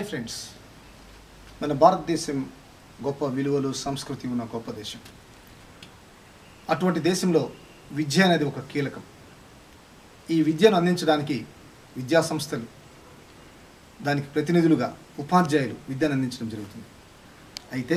friends మన భారతదేశం గొప్ప విలువలు సంస్కృతి ఉన్న గొప్ప దేశం అటువంటి దేశంలో విద్య అనేది ఒక కీలకం ఈ విద్యను అందించడానికి విద్యా సంస్థలు దానికి ప్రతినిధులుగా ఉపాధ్యాయులు విద్యను అందించడం జరుగుతుంది అయితే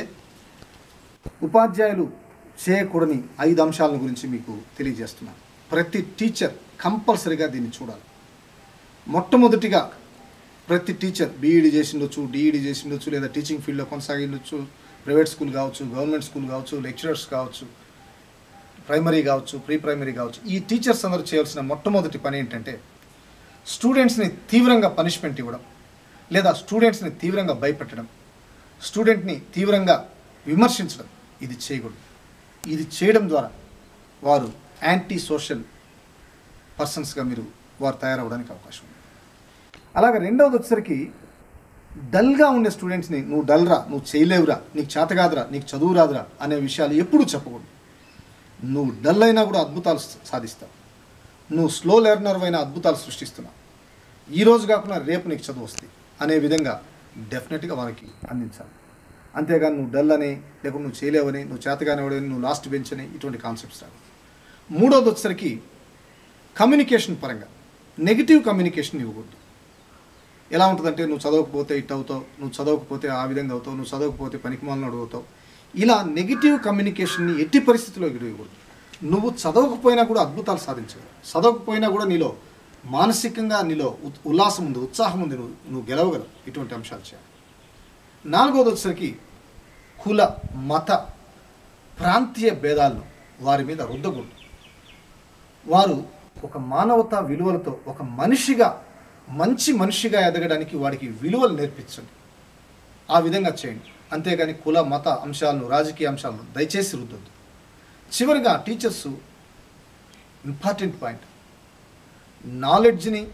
ఉపాధ్యాయులు చేయకూడని ఐదు అంశాల గురించి మీకు తెలియజేస్తున్నాను ప్రతి టీచర్ కంపల్సరీగా దీన్ని చూడాలి మొట్టమొదటిగా ప్రతి టీచర్ బీఈడి చేసిండొచ్చు డిఈడి చేసిండొచ్చు లేదా టీచింగ్ ఫీల్డ్లో కొనసాగిండొచ్చు ప్రైవేట్ స్కూల్ కావచ్చు గవర్నమెంట్ స్కూల్ కావచ్చు లెక్చరర్స్ కావచ్చు ప్రైమరీ కావచ్చు ప్రీ ప్రైమరీ కావచ్చు ఈ టీచర్స్ అందరూ చేయాల్సిన మొట్టమొదటి పని ఏంటంటే స్టూడెంట్స్ని తీవ్రంగా పనిష్మెంట్ ఇవ్వడం లేదా స్టూడెంట్స్ని తీవ్రంగా భయపెట్టడం స్టూడెంట్ని తీవ్రంగా విమర్శించడం ఇది చేయకూడదు ఇది చేయడం ద్వారా వారు యాంటీ సోషల్ పర్సన్స్గా మీరు వారు తయారవడానికి అవకాశం ఉంది అలాగే రెండవది వచ్చేసరికి డల్గా ఉండే స్టూడెంట్స్ని నువ్వు డల్రా నువ్వు చేయలేవురా నీకు చేత కాదురా నీకు చదువు రాదురా అనే విషయాలు ఎప్పుడూ చెప్పకూడదు నువ్వు డల్ అయినా కూడా అద్భుతాలు సాధిస్తావు నువ్వు స్లో లెర్నర్ అయినా అద్భుతాలు సృష్టిస్తున్నావు ఈ రోజు కాకుండా రేపు నీకు చదువు వస్తుంది అనే విధంగా డెఫినెట్గా వారికి అందించాలి అంతేగాని నువ్వు డల్ అని లేకపోతే నువ్వు చేయలేవని నువ్వు చేతగానివాడని నువ్వు లాస్ట్ బెంచ్ అని ఇటువంటి కాన్సెప్ట్స్ రావు మూడోది వచ్చేసరికి కమ్యూనికేషన్ పరంగా నెగిటివ్ కమ్యూనికేషన్ ఇవ్వకూడదు ఎలా ఉంటుందంటే నువ్వు చదవకపోతే ఇట్ అవుతావు నువ్వు చదవకపోతే ఆ విధంగా అవుతావు నువ్వు చదవకపోతే పనికిమాలను అడుగుతావు ఇలా నెగిటివ్ కమ్యూనికేషన్ని ఎట్టి పరిస్థితుల్లో ఇవ్వకూడదు నువ్వు చదవకపోయినా కూడా అద్భుతాలు సాధించగలవు చదవకపోయినా కూడా నీలో మానసికంగా నీలో ఉత్- ఉల్లాసం ఉంది ఉత్సాహం ఉంది నువ్వు నువ్వు గెలవగలవు ఇటువంటి అంశాలు చేయాలి నాలుగోది వచ్చేసరికి కుల మత ప్రాంతీయ భేదాలను వారి మీద రుద్దకూడదు వారు ఒక మానవతా విలువలతో ఒక మనిషిగా మంచి మనిషిగా ఎదగడానికి వాడికి విలువలు నేర్పించండి ఆ విధంగా చేయండి అంతేగాని కుల మత అంశాలను రాజకీయ అంశాలను దయచేసి రుద్దొద్దు చివరిగా టీచర్స్ ఇంపార్టెంట్ పాయింట్ నాలెడ్జ్ని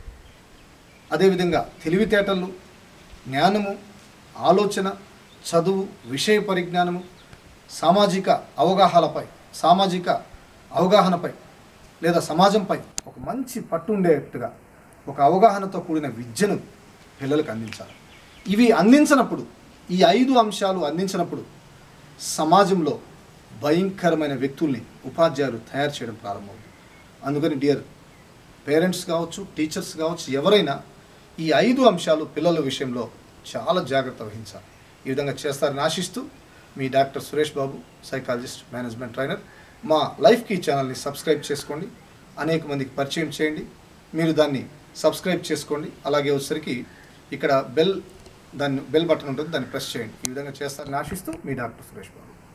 అదేవిధంగా తెలివితేటలు జ్ఞానము ఆలోచన చదువు విషయ పరిజ్ఞానము సామాజిక అవగాహనపై సామాజిక అవగాహనపై లేదా సమాజంపై ఒక మంచి పట్టు ఉండేట్టుగా ఒక అవగాహనతో కూడిన విద్యను పిల్లలకు అందించాలి ఇవి అందించినప్పుడు ఈ ఐదు అంశాలు అందించినప్పుడు సమాజంలో భయంకరమైన వ్యక్తుల్ని ఉపాధ్యాయులు తయారు చేయడం ప్రారంభమవుతుంది అందుకని డియర్ పేరెంట్స్ కావచ్చు టీచర్స్ కావచ్చు ఎవరైనా ఈ ఐదు అంశాలు పిల్లల విషయంలో చాలా జాగ్రత్త వహించాలి ఈ విధంగా చేస్తారని ఆశిస్తూ మీ doctor Suresh Babu psychologist management trainer మా లైఫ్ కీ ఛానల్ని సబ్స్క్రైబ్ చేసుకోండి అనేక మందికి పరిచయం చేయండి మీరు దాన్ని సబ్స్క్రైబ్ చేసుకోండి అలాగే వచ్చేసరికి ఇక్కడ బెల్ దాన్ని బెల్ బటన్ ఉంటుంది దాన్ని ప్రెస్ చేయండి ఈ విధంగా చేస్తారని ఆశిస్తూ మీ డాక్టర్ సురేష్ బాబు